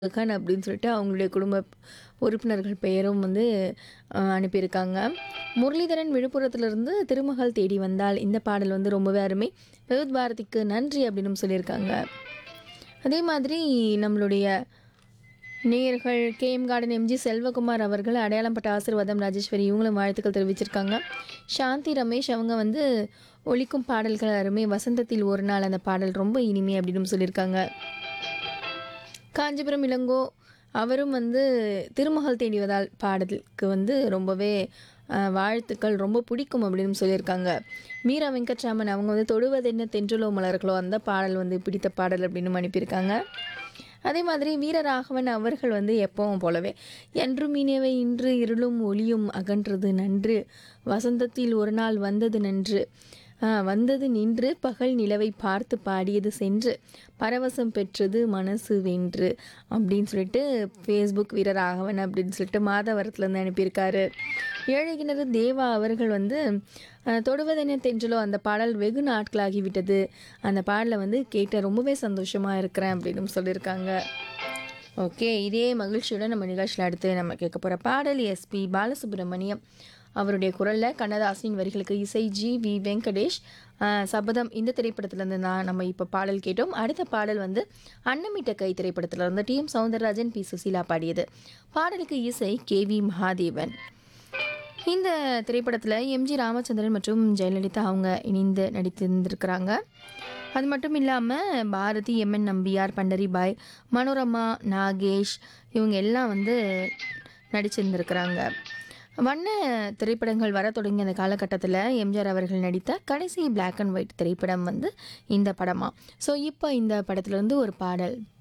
ககன் அப்படின்னு சொல்லிட்டு அவங்களுடைய குடும்ப உறுப்பினர்கள் பெயரும் வந்து அஹ், அனுப்பியிருக்காங்க முரளிதரன் விழுப்புரத்துலேருந்து திருமகள் தேடி வந்தால் இந்த பாடல் வந்து ரொம்பவே அருமை விவித் பாரதிக்கு நன்றி அப்படின்னு சொல்லியிருக்காங்க அதே மாதிரி நம்மளுடைய நேயர்கள் கேஎம் கார்டன் எம்ஜி செல்வகுமார் அவர்கள் அடையாளம்பட்ட ஆசீர்வாதம் ராஜேஸ்வரி இவங்களும் வாழ்த்துக்கள் தெரிவிச்சிருக்காங்க சாந்தி ரமேஷ் அவங்க வந்து ஒலிக்கும் பாடல்கள் அருமை வசந்தத்தில் ஒரு நாள் அந்த பாடல் ரொம்ப இனிமை அப்படின்னு சொல்லியிருக்காங்க காஞ்சிபுரம் இளங்கோ அவரும் வந்து திருமகள் தேடிவதால் பாடலுக்கு வந்து ரொம்பவே அஹ், வாழ்த்துக்கள் ரொம்ப பிடிக்கும் அப்படின்னு சொல்லியிருக்காங்க மீரா வெங்கட்ராமன் அவங்க வந்து தொடுவதென்ன தென்றலோ மலர்களோ அந்த பாடல் வந்து பிடித்த பாடல் அப்படின்னு அனுப்பியிருக்காங்க அதே மாதிரி வீரராகவன் அவர்கள் வந்து எப்பவும் போலவே என்றும் இனியவை இன்று இருளும் ஒளியும் அகன்றது நன்று வசந்தத்தில் ஒரு நாள் வந்தது நன்று ஆ, வந்தது நின்று பகல் நிலவை பார்த்து பாடியது சென்று பரவசம் பெற்றது மனசு வென்று அப்படின்னு சொல்லிட்டு ஃபேஸ்புக் வீரராகவன் அப்படின்னு சொல்லிட்டு மாதவரத்துலேருந்து அனுப்பியிருக்காரு ஏழைகிணறு தேவா அவர்கள் வந்து அஹ், தொடுவதென தென்றலோ அந்த பாடல் வெகு நாட்களாகிவிட்டது அந்த பாடலை வந்து கேட்ட ரொம்பவே சந்தோஷமாக இருக்கிறேன் அப்படின்னு சொல்லியிருக்காங்க ஓகே இதே மகிழ்ச்சியுடன் நம்ம நிகழ்ச்சியில் அடுத்து நம்ம கேட்க போகிற பாடல் எஸ்பி பாலசுப்ரமணியம் அவருடைய குரலில் கண்ணதாசனின் வரிகளுக்கு இசை ஜி வி வெங்கடேஷ் ஆஹ், சபதம் இந்த திரைப்படத்துலேருந்து தான் நம்ம இப்போ பாடல் கேட்டோம் அடுத்த பாடல் வந்து அன்னமிட்ட கை திரைப்படத்துல இருந்து T M Soundararajan P Susheela பாடியது பாடலுக்கு இசை கே வி மகாதேவன் இந்த திரைப்படத்தில் எம்ஜி ராமச்சந்திரன் மற்றும் ஜெயலலிதா அவங்க இணைந்து நடித்திருந்திருக்கிறாங்க அது மட்டும் இல்லாமல் பாரதி எம்என் நம்பியார் பண்டரிபாய் மனோரமா நாகேஷ் இவங்க எல்லாம் வந்து நடிச்சிருந்திருக்கிறாங்க வண்ண திரைப்படங்கள் வர தொடங்கிய அந்த காலகட்டத்தில் எம்ஜிஆர் அவர்கள் நடித்த கடைசி Black அண்ட் ஒயிட் திரைப்படம் வந்து இந்த படமா ஸோ இப்போ இந்த படத்துலேருந்து ஒரு பாடல்